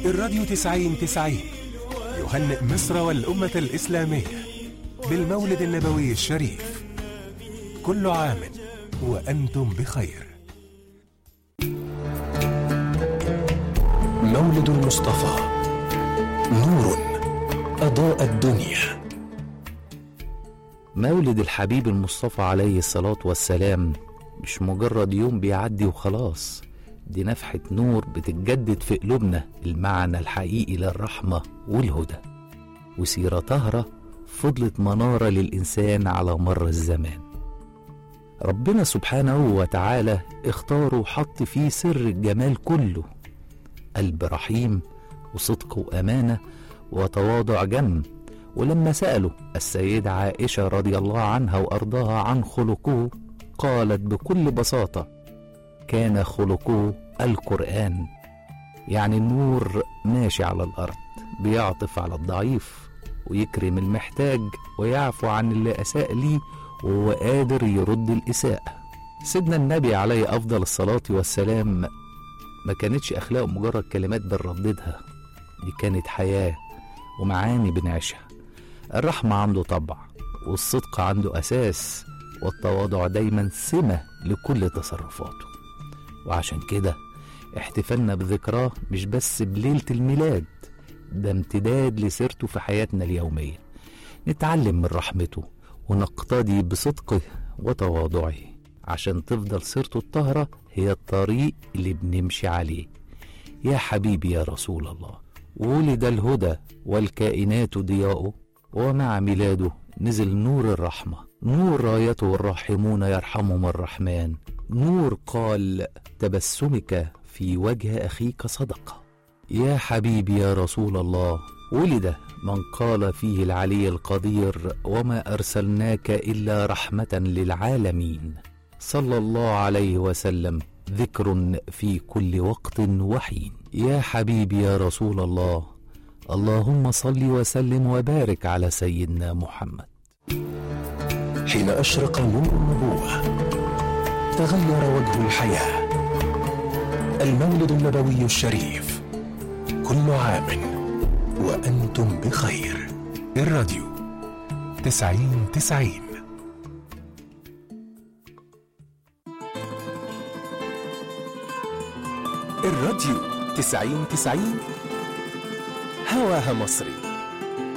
الراديو تسعين تسعين يهنئ مصر والأمة الإسلامية بالمولد النبوي الشريف كل عام وأنتم بخير مولد المصطفى نور أضاء الدنيا مولد الحبيب المصطفى عليه الصلاة والسلام مش مجرد يوم بيعدي وخلاص دي نفحة نور بتتجدد في قلوبنا المعنى الحقيقي للرحمة والهدى وسيرة طاهرة فضلت منارة للإنسان على مر الزمان ربنا سبحانه وتعالى اختاره وحط فيه سر الجمال كله قلب رحيم وصدق وأمانة وتواضع جم ولما سألوا السيدة عائشة رضي الله عنها وأرضاها عن خلقه قالت بكل بساطة كان خلقه القرآن يعني النور ماشي على الأرض بيعطف على الضعيف ويكرم المحتاج ويعفو عن اللي أساء ليه وهو قادر يرد الإساءة سيدنا النبي عليه أفضل الصلاة والسلام ما كانتش أخلاقه مجرد كلمات بنرددها دي كانت حياة ومعاني بنعيشها الرحمة عنده طبع والصدق عنده أساس والتواضع دايما سمة لكل تصرفاته وعشان كده احتفالنا بذكراه مش بس بليلة الميلاد ده امتداد لسيرته في حياتنا اليومية نتعلم من رحمته ونقتدي بصدقه وتواضعه عشان تفضل سيرته الطاهرة هي الطريق اللي بنمشي عليه يا حبيبي يا رسول الله ولد الهدى والكائنات ضياؤه ومع ميلاده نزل نور الرحمة نور رايته الراحمون يرحمهم الرحمن نور قال تبسمك في وجه أخيك صدقة يا حبيبي يا رسول الله ولد من قال فيه العلي القدير وما أرسلناك إلا رحمة للعالمين صلى الله عليه وسلم ذكر في كل وقت وحين يا حبيبي يا رسول الله اللهم صل وسلم وبارك على سيدنا محمد حين أشرق نور النبوة تغير وجه الحياة المولد النبوي الشريف كل عام وأنتم بخير الراديو تسعين تسعين الراديو تسعين تسعين هواها مصري